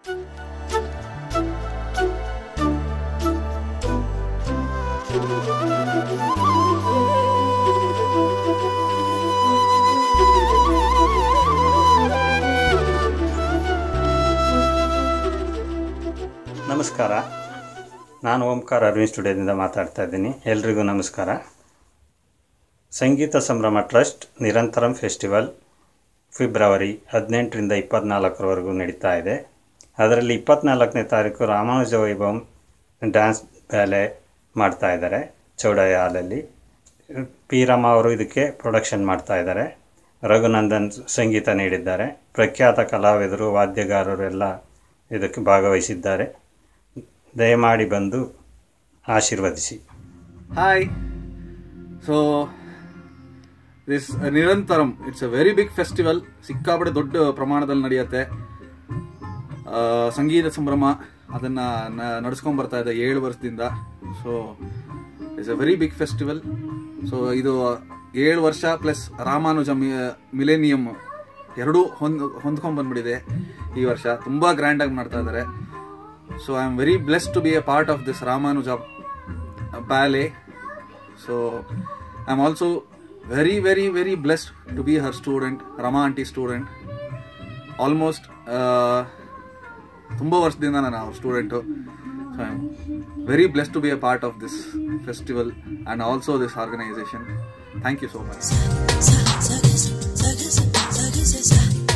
ನಮಸ್ಕಾರ ನಾನು ಓಂಕಾರ ಅರವಿಂದ್ ಸ್ಟುಡಿಯೋದಿಂದ ಮಾತಾಡ್ತಾ ಇದ್ದೀನಿ ಎಲ್ರಿಗೂ ನಮಸ್ಕಾರ ಸಂಗೀತ ಸಂಭ್ರಮ ಟ್ರಸ್ಟ್ ನಿರಂತರಂ ಫೆಸ್ಟಿವಲ್ ಫೆಬ್ರವರಿ ಹದಿನೆಂಟರಿಂದ ಇಪ್ಪತ್ತ್ನಾಲ್ಕರವರೆಗೂ ನಡೀತಾ ಇದೆ ಅದರಲ್ಲಿ ಇಪ್ಪತ್ತ್ನಾಲ್ಕನೇ ತಾರೀಕು ರಾಮಾನುಜ ವೈಭವಂ ಡ್ಯಾನ್ಸ್ ಬ್ಯಾಲೆ ಮಾಡ್ತಾ ಇದ್ದಾರೆ ಚೌಡಯ್ಯ ಹಾಲಲ್ಲಿ ಪಿ ರಮ ಅವರು ಇದಕ್ಕೆ ಪ್ರೊಡಕ್ಷನ್ ಮಾಡ್ತಾ ಇದ್ದಾರೆ ರಘುನಂದನ್ ಸಂಗೀತ ನೀಡಿದ್ದಾರೆ ಪ್ರಖ್ಯಾತ ಕಲಾವಿದರು ವಾದ್ಯಗಾರರು ಎಲ್ಲ ಇದಕ್ಕೆ ಭಾಗವಹಿಸಿದ್ದಾರೆ ದಯಮಾಡಿ ಬಂದು ಆಶೀರ್ವದಿಸಿ hi so this Nirantaram it's a very big festival ಸಿಕ್ಕಾಪಟ್ಟೆ ದೊಡ್ಡ ಪ್ರಮಾಣದಲ್ಲಿ ನಡೆಯುತ್ತೆ ಆ, ಸಂಗೀತ ಸಂಭ್ರಮ ಅದನ್ನ ನಡ್ಸ್ಕೊಂಡ್ ಬರ್ತಾ ಇದೆ ಏಳು ವರ್ಷದಿಂದ so it's a very big festival so ಇದು ಏಳು ವರ್ಷ ಪ್ಲಸ್ ರಾಮಾನುಜ ಮಿಲೇನಿಯಂ ಎರಡೂ ಹೊಂದ್ ಹೊಂದ್ಕೊಂಡ್ ಬಂದ್ಬಿಟ್ಟಿದೆ ಈ ವರ್ಷ ತುಂಬಾ ಗ್ರ್ಯಾಂಡ್ ಆಗಿ ಮಾಡ್ತಾ ಇದ್ದಾರೆ so I am very blessed to be a part of this Ramanuja ballet. So I'm also very, very, very blessed to be her student, Rama auntie student. Almost uh, ತುಂಬ ವರ್ಷದಿಂದ ನಾನು ಅವ್ರ student so I am very blessed to be a part of this festival and also this organisation thank you so much Zaga, zaga, zaga, zaga, zaga, zaga, zaga.